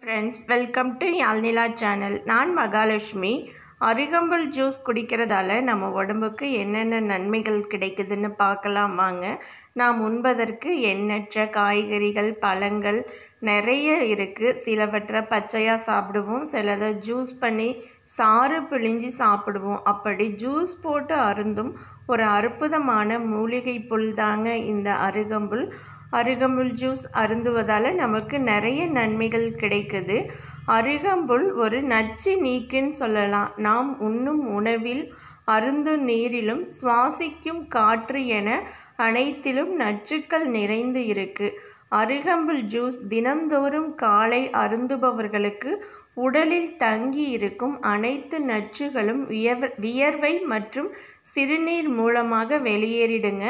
friends welcome to Yaazhnila channel நான் மகாலட்சுமி அருகம்புல் juice குடிக்கிறதால நம்ம உடம்புக்கு என்னென்ன நன்மைகள் கிடைக்குதுன்னு பார்க்கலாம் வாங்க நாம் உண்பதற்கு எண்ணற்ற காய்கறிகள் பழங்கள் நிறைய இருக்குது சிலவற்றை பச்சையாக சாப்பிடுவோம் சிலதை ஜூஸ் பண்ணி சாறு பிழிஞ்சு சாப்பிடுவோம் அப்படி ஜூஸ் போட்டு அருந்தும் ஒரு அற்புதமான மூலிகை புல் தாங்க இந்த அருகம்புல் அருகம்புல் ஜூஸ் அருந்துவதால் நமக்கு நிறைய நன்மைகள் கிடைக்குது அருகம்புல் ஒரு நச்சு நீக்குன்னு சொல்லலாம் நாம் உண்ணும் உணவில் அருந்தும் நீரிலும் சுவாசிக்கும் காற்று என அனைத்திலும் நச்சுக்கள் நிறைந்து இருக்கு அருகம்புல் ஜூஸ் தினம்தோறும் காலை அருந்துபவர்களுக்கு உடலில் தங்கி இருக்கும் அனைத்து நச்சுகளும் வியர் வியர்வை மற்றும் சிறுநீர் மூலமாக வெளியேறிடுங்க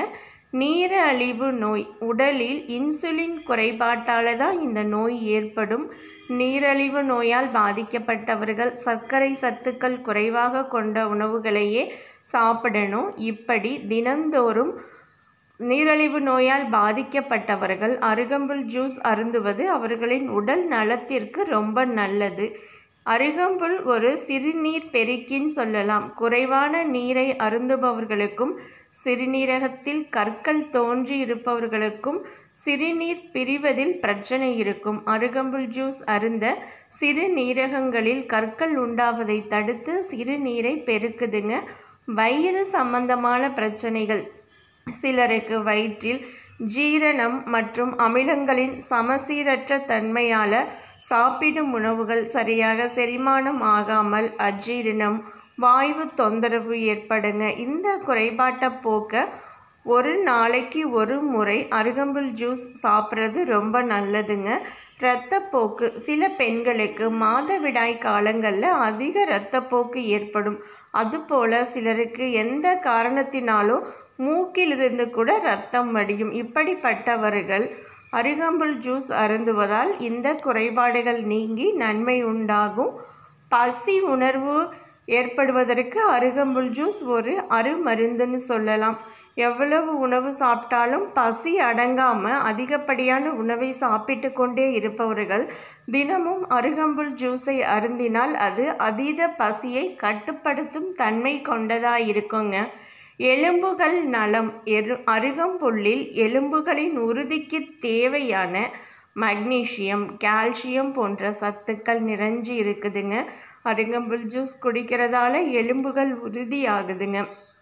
நீரழிவு நோய் உடலில் இன்சுலின் குறைபாட்டால் தான் இந்த நோய் ஏற்படும் நீரழிவு நோயால் பாதிக்கப்பட்டவர்கள் சர்க்கரை சத்துக்கள் குறைவாக கொண்ட உணவுகளையே சாப்பிடணும் இப்படி தினந்தோறும் நீரழிவு நோயால் பாதிக்கப்பட்டவர்கள் அருகம்புல் ஜூஸ் அருந்துவது அவர்களின் உடல் நலத்திற்கு ரொம்ப நல்லது அருகம்புல் ஒரு சிறுநீர் பெருக்கின்னு சொல்லலாம் குறைவான நீரை அருந்துபவர்களுக்கும் சிறுநீரகத்தில் கற்கள் தோன்றி இருப்பவர்களுக்கும் சிறுநீர் பிரிவதில் பிரச்சனை இருக்கும் அருகம்புல் ஜூஸ் அருந்த சிறுநீரகங்களில் கற்கள் உண்டாவதை தடுத்து சிறுநீரை பெருக்குதுங்க வயிறு சம்பந்தமான பிரச்சனைகள் சிலருக்கு வயிற்றில் ஜீரணம் மற்றும் அமிலங்களின் சமசீரற்ற தன்மையால் சாப்பிடும் உணவுகள் சரியாக செரிமானம் ஆகாமல் அஜீரணம் வாய்வு தொந்தரவு ஏற்படுங்க இந்த குறைபாட்டை போக்க ஒரு நாளைக்கு ஒரு முறை அருகம்புல் ஜூஸ் சாப்பிட்றது ரொம்ப நல்லதுங்க இரத்தப்போக்கு சில பெண்களுக்கு மாதவிடாய் காலங்களில் அதிக இரத்தப்போக்கு ஏற்படும் அதுபோல் சிலருக்கு எந்த காரணத்தினாலும் மூக்கிலிருந்து கூட ரத்தம் வடியும் இப்படிப்பட்டவர்கள் அருகம்புல் ஜூஸ் அருந்துவதால் இந்த குறைபாடுகள் நீங்கி நன்மை உண்டாகும் பசி உணர்வு ஏற்படுவதற்கு அருகம்புல் ஜூஸ் ஒரு அருமருந்துன்னு சொல்லலாம் எவ்வளவு உணவு சாப்பிட்டாலும் பசி அடங்காமல் அதிகப்படியான உணவை சாப்பிட்டு கொண்டே இருப்பவர்கள் தினமும் அருகம்புல் ஜூஸை அருந்தினால் அது அதீத பசியை கட்டுப்படுத்தும் தன்மை கொண்டதாக இருக்குங்க எலும்புகள் நலம் எரு அருகம்புல்லில் எலும்புகளின் உறுதிக்கு தேவையான மக்னீசியம் கால்சியம் போன்ற சத்துக்கள் நிறைஞ்சி இருக்குதுங்க அருகம்புல் ஜூஸ் குடிக்கிறதால எலும்புகள் உறுதியாகுதுங்க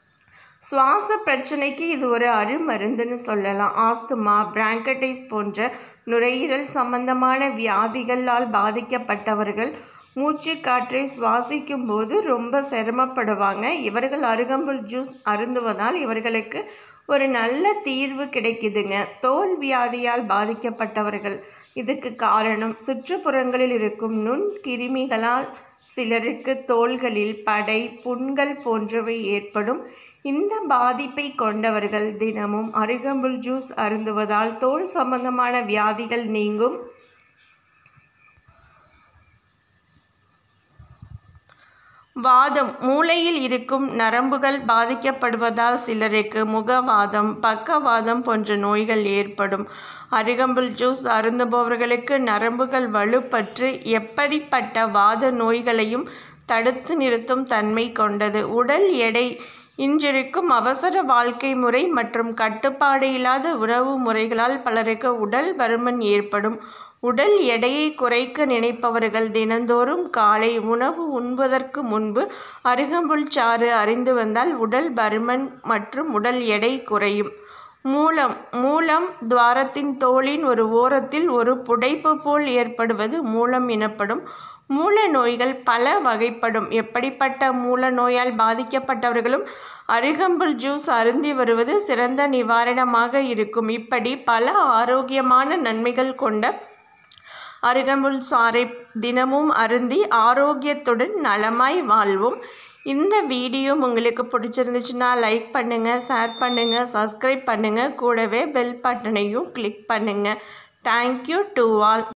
சுவாச பிரச்சனைக்கு இது ஒரு அருமருந்துன்னு சொல்லலாம் ஆஸ்துமா பிராங்கடைஸ் போன்ற நுரையீரல் சம்பந்தமான வியாதிகளால் பாதிக்கப்பட்டவர்கள் மூச்சு காற்றை சுவாசிக்கும் போது ரொம்ப சிரமப்படுவாங்க இவர்கள் அருகம்புல் ஜூஸ் அருந்துவதால் இவர்களுக்கு ஒரு நல்ல தீர்வு கிடைக்குதுங்க தோல் வியாதியால் பாதிக்கப்பட்டவர்கள் இதுக்கு காரணம் சுற்றுப்புறங்களில் இருக்கும் நுண் கிருமிகளால் சிலருக்கு தோள்களில் படை புண்கள் போன்றவை ஏற்படும் இந்த பாதிப்பை கொண்டவர்கள் தினமும் அருகம்புல் ஜூஸ் அருந்துவதால் தோல் சம்பந்தமான வியாதிகள் நீங்கும் வாதம் மூளையில் இருக்கும் நரம்புகள் பாதிக்கப்படுவதால் சிலருக்கு முகவாதம் பக்கவாதம் போன்ற நோய்கள் ஏற்படும் அருகம்புல் ஜூஸ் அருந்துபவர்களுக்கு நரம்புகள் வலுப்பற்று எப்படிப்பட்ட வாத நோய்களையும் தடுத்து நிறுத்தும் தன்மை கொண்டது உடல் எடை இன்றிருக்கும் அவசர வாழ்க்கை முறை மற்றும் கட்டுப்பாடு இல்லாத உணவு முறைகளால் பலருக்கு உடல் பருமன் ஏற்படும் உடல் எடையை குறைக்க நினைப்பவர்கள் தினந்தோறும் காலை உணவு உண்பதற்கு முன்பு அருகம்புல் சாறு அறிந்து வந்தால் உடல் பருமன் மற்றும் உடல் எடை குறையும் மூலம் மூலம் துவாரத்தின் தோலின் ஒரு ஓரத்தில் ஒரு புடைப்பு போல் ஏற்படுவது மூலம் எனப்படும் மூல நோய்கள் பல வகைப்படும் எப்படிப்பட்ட மூல நோயால் பாதிக்கப்பட்டவர்களும் அருகம்புல் ஜூஸ் அருந்தி வருவது சிறந்த நிவாரணமாக இருக்கும் இப்படி பல ஆரோக்கியமான நன்மைகள் கொண்ட அருகம்புல் சாறை தினமும் அருந்தி ஆரோக்கியத்துடன் நலமாய் வாழ்வோம் இந்த வீடியோ உங்களுக்கு பிடிச்சிருந்துச்சுன்னா லைக் பண்ணுங்கள் ஷேர் பண்ணுங்கள் சப்ஸ்கிரைப் பண்ணுங்கள் கூடவே பெல் பட்டனையும் கிளிக் பண்ணுங்கள் தேங்க்யூ டு ஆல்